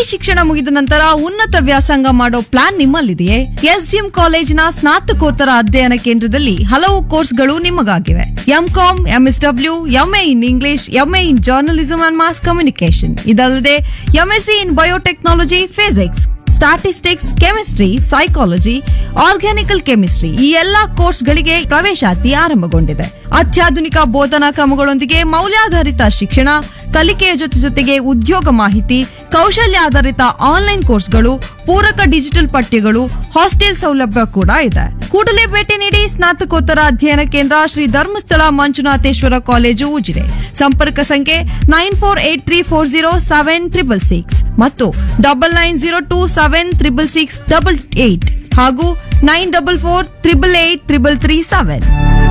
ಶಿಕ್ಷಣ ಮುಗಿದ ನಂತರ ಉನ್ನತ ವ್ಯಾಸಂಗ ಮಾಡೋ ಪ್ಲಾನ್ ನಿಮ್ಮಲ್ಲಿದೆಯೇ ಎಸ್ಡಿಎಂ ಕಾಲೇಜಿನ ಸ್ನಾತಕೋತ್ತರ ಅಧ್ಯಯನ ಕೇಂದ್ರದಲ್ಲಿ ಹಲವು ಕೋರ್ಸ್ಗಳು ನಿಮಗಾಗಿವೆ MCom MSW MA in English MA in journalism and mass communication ಇದಲ್ಲದೆ MSc in biotechnology physics statistics chemistry psychology organical chemistry ಈ ಎಲ್ಲಾ ಕೋರ್ಸ್ಗಳಿಗೆ ಪ್ರವೇಶಾತಿ ಆರಂಭಗೊಂಡಿದೆ ಅತ್ಯಾಧುನಿಕ ಬೋಧನಾ ಕ್ರಮಗಳೊಂದಿಗೆ ಮೌಲ್ಯಾಧಾರಿತ ಶಿಕ್ಷಣ ಕಲಿಕೆಯ ಜೊತೆ ಜೊತೆಗೆ ಉದ್ಯೋಗ ಮಾಹಿತಿ ಕೌಶಲ್ಯಾಧಾರಿತ ಆನ್ಲೈನ್ ಕೋರ್ಸ್ಗಳು ಪೂರಕ ಡಿಜಿಟಲ್ ಪಠ್ಯಗಳು ಹಾಸ್ಟೆಲ್ ಸೌಲಭ್ಯ ಕೂಡ ಇದೆ ಕೂಡಲೇ ಭೇಟಿ ನೀಡಿ ಸ್ನಾತಕೋತ್ತರ ಅಧ್ಯಯನ ಕೇಂದ್ರ ಶ್ರೀ ಧರ್ಮಸ್ಥಳ ಮಂಜುನಾಥೇಶ್ವರ ಕಾಲೇಜು ಉಜಿರೆ ಸಂಪರ್ಕ ಸಂಖ್ಯೆ nine four eight three four zero seven triple six ಮತ್ತು double nine zero two seven triple six double eight ಹಾಗೂ nine double four triple eight triple three seven